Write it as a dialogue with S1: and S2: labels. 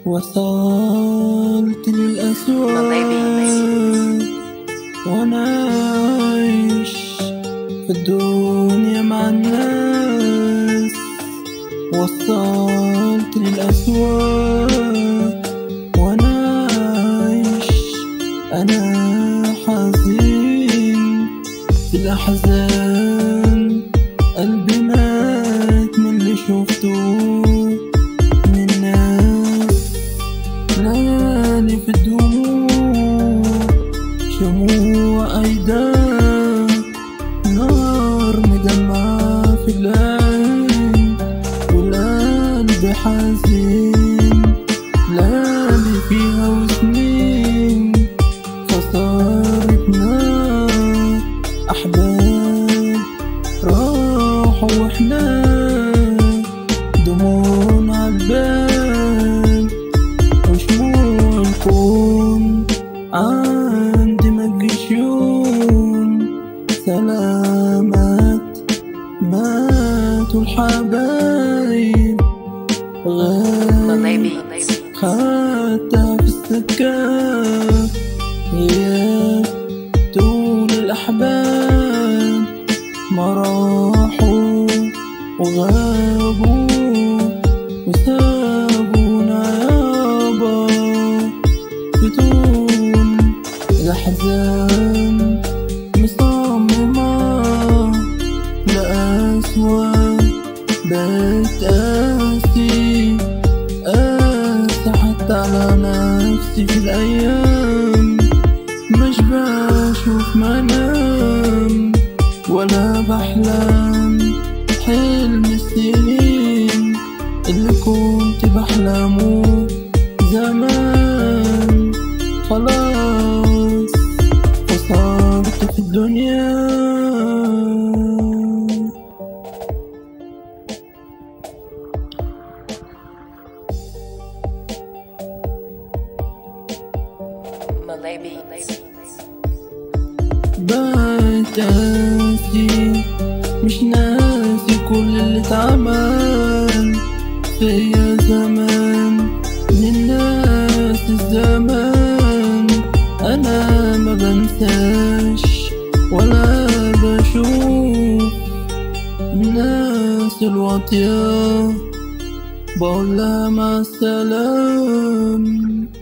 S1: وصلت للأسواق وأنا عايش في الدنيا مع الناس وصلت للأسواق وأنا عايش أنا حزين في الأحزان قلبي مات من اللي شفته من الناس ليالي في الدموع شموع أيدام نار مدمعة في العين والقلب حزين ليالي فيها وسنين خسارة نار أحباب راحوا وإحنا دموعنا عالبال وشموع الكون عندي مجشون سلامات ماتوا الحبايب غاب خدتها في السكة غياب طول الأحباب ما راحوا وغابوا وسابونا يابا في طول الأحزان مصممة لأسوأ بقيت قاسي قاسي حتى على نفسي في الأيام مش بشوف منام ولا بحلم حلم السنين اللي كنت بحلمه زمان خلاص خسرت في الدنيا بقيت قاسي مش ناسي كل اللي اتعمل فيا زمان من الناس الزمان انا ما بنساش ولا بشوف الناس الواطية بقول لها مع السلام